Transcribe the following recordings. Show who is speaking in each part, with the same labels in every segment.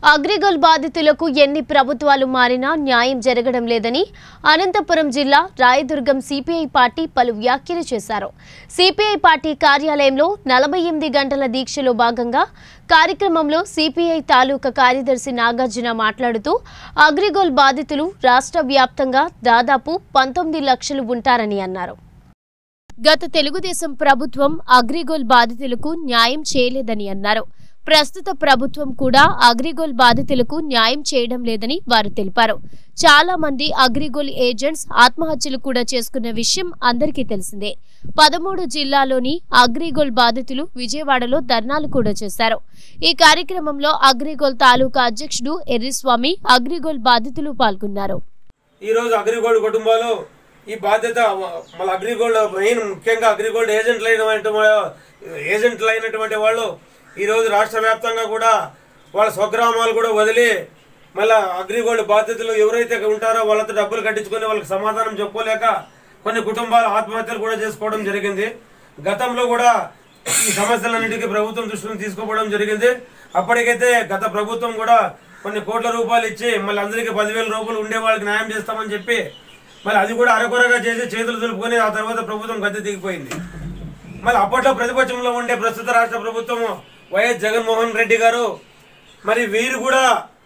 Speaker 1: అగ్రిగోల్ బాధితులకు ఎన్ని ప్రభుత్వాలు మారినా న్యాయం జరగడం లేదని అనంతపురం జిల్లా రాయదుర్గం సిపిఐ పార్టీ పలు వ్యాఖ్యలు చేశారు సిపిఐ పార్టీ కార్యాలయంలో నలభై ఎనిమిది గంటల దీక్షలో భాగంగా కార్యక్రమంలో సిపిఐ తాలూకా కార్యదర్శి నాగార్జున మాట్లాడుతూ అగ్రిగోల్ బాధితులు రాష్ట్ర వ్యాప్తంగా దాదాపు పంతొమ్మిది లక్షలు ఉంటారని అన్నారు గత తెలుగుదేశం ప్రభుత్వం అగ్రిగోల్ బాధితులకు న్యాయం చేయలేదని అన్నారు ప్రస్తుత ప్రభుత్వం కూడా అగ్రిగోల్ బాధితులకు న్యాయం చేయడం లేదని వారు తెలిపారు చాలా మంది అగ్రిగోల్ ఏజెంట్స్ ఆత్మహత్యలు కూడా చేసుకున్న విషయం అందరికీ తెలిసిందే పదమూడు జిల్లాలోని అగ్రిగోల్ బాధితులు విజయవాడలో ధర్నాలు కూడా చేశారు ఈ కార్యక్రమంలో అగ్రిగోల్ తాలూకా అధ్యక్షుడు ఎర్రిస్వామి అగ్రిగోల్ బాధితులు పాల్గొన్నారు
Speaker 2: ఈరోజు అగ్రిగోల్డ్ కుటుంబాలు ఈ బాధ్యత మన అగ్రిగోల్డ్ మెయిన్ ముఖ్యంగా అగ్రిగోల్డ్ ఏజెంట్లు అయినటువంటి ఏజెంట్లు అయినటువంటి వాళ్ళు ఈరోజు రాష్ట్ర వ్యాప్తంగా కూడా వాళ్ళ స్వగ్రామాలు కూడా వదిలి మళ్ళీ అగ్రిగోల్డ్ బాధ్యతలు ఎవరైతే ఉంటారో వాళ్ళతో డబ్బులు కట్టించుకొని వాళ్ళకి సమాధానం చెప్పుకోలేక కొన్ని కుటుంబాలు ఆత్మహత్యలు కూడా చేసుకోవడం జరిగింది గతంలో కూడా ఈ సమస్యలన్నిటికీ ప్రభుత్వం దృష్టిని తీసుకోవడం జరిగింది అప్పటికైతే గత ప్రభుత్వం కూడా కొన్ని కోట్ల రూపాయలు ఇచ్చి మళ్ళీ అందరికీ పదివేల రూపాయలు ఉండే వాళ్ళకి న్యాయం చేస్తామని చెప్పి మరి అది కూడా అరకొరగా చేసి చేతులు దులుపుకొని ఆ తర్వాత ప్రభుత్వం గద్దె దిగిపోయింది మరి అప్పట్లో ప్రతిపక్షంలో ఉండే ప్రస్తుత రాష్ట్ర ప్రభుత్వము వైఎస్ జగన్మోహన్ రెడ్డి గారు మరి వీరు కూడా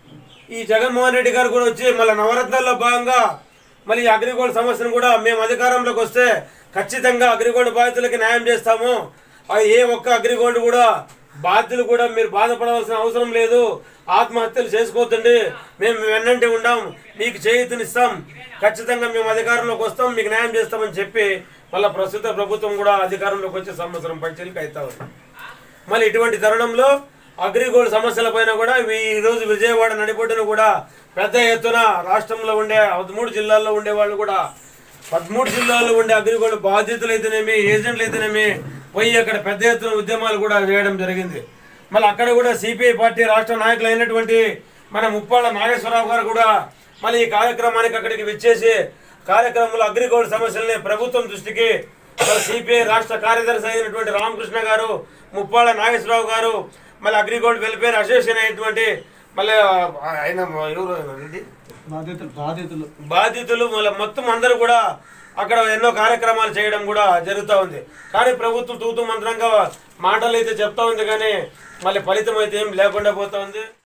Speaker 2: ఈ జగన్మోహన్ రెడ్డి గారు కూడా వచ్చి మళ్ళీ నవరత్నాల్లో భాగంగా మళ్ళీ ఈ అగ్రిగోల్డ్ సమస్యను కూడా మేము అధికారంలోకి వస్తే ఖచ్చితంగా అగ్రిగోల్డ్ బాధితులకి న్యాయం చేస్తాము ఆ ఏ ఒక్క అగ్రిగోల్డ్ కూడా బాధ్యులు కూడా మీరు బాధపడవలసిన అవసరం లేదు ఆత్మహత్యలు చేసుకోవద్దండి మేము వెన్నంటి ఉండాం మీకు చేయూతనిస్తాం ఖచ్చితంగా మేము అధికారంలోకి వస్తాం మీకు న్యాయం చేస్తామని చెప్పి మళ్ళీ ప్రస్తుత ప్రభుత్వం కూడా అధికారంలోకి వచ్చే సంవత్సరం పంచాయతీకి అవుతా ఉంది మళ్ళీ ఇటువంటి తరుణంలో అగ్రిగోల్డ్ సమస్యల పైన కూడా ఈ రోజు విజయవాడ నడిబొడ్డున కూడా పెద్ద ఎత్తున రాష్ట్రంలో ఉండే పదమూడు జిల్లాల్లో ఉండే వాళ్ళు కూడా పదమూడు జిల్లాల్లో ఉండే అగ్రిగోల్డ్ బాధితులు అయితేనేమి ఏజెంట్లు అయితేనేమి పోయి అక్కడ పెద్ద ఎత్తున ఉద్యమాలు కూడా చేయడం జరిగింది మళ్ళీ అక్కడ కూడా సిపిఐ పార్టీ రాష్ట్ర నాయకులు అయినటువంటి మన ముప్పాళ్ళ నాగేశ్వరరావు గారు కూడా మళ్ళీ ఈ కార్యక్రమానికి అక్కడికి విచ్చేసి కార్యక్రమంలో అగ్రిగోల్డ్ సమస్యల్ని ప్రభుత్వం దృష్టికి సిపిఐ రాష్ట్ర కార్యదర్శి అయినటువంటి రామకృష్ణ గారు ముప్పాళ్ళ నాగేశ్వరరావు గారు మళ్ళీ అగ్రిగోల్డ్ వెల్ఫేర్ అసోసియేషన్ అయినటువంటి మళ్ళీ ఆయన ఎవరు ఇది?
Speaker 3: బాధితులు బాధితులు
Speaker 2: బాధితులు మళ్ళీ మొత్తం అందరూ కూడా అక్కడ ఎన్నో కార్యక్రమాలు చేయడం కూడా జరుగుతూ ఉంది కానీ ప్రభుత్వం తూతు మంత్రంగా మాటలు అయితే చెప్తా ఉంది కానీ మళ్ళీ ఫలితం అయితే ఏం లేకుండా పోతా ఉంది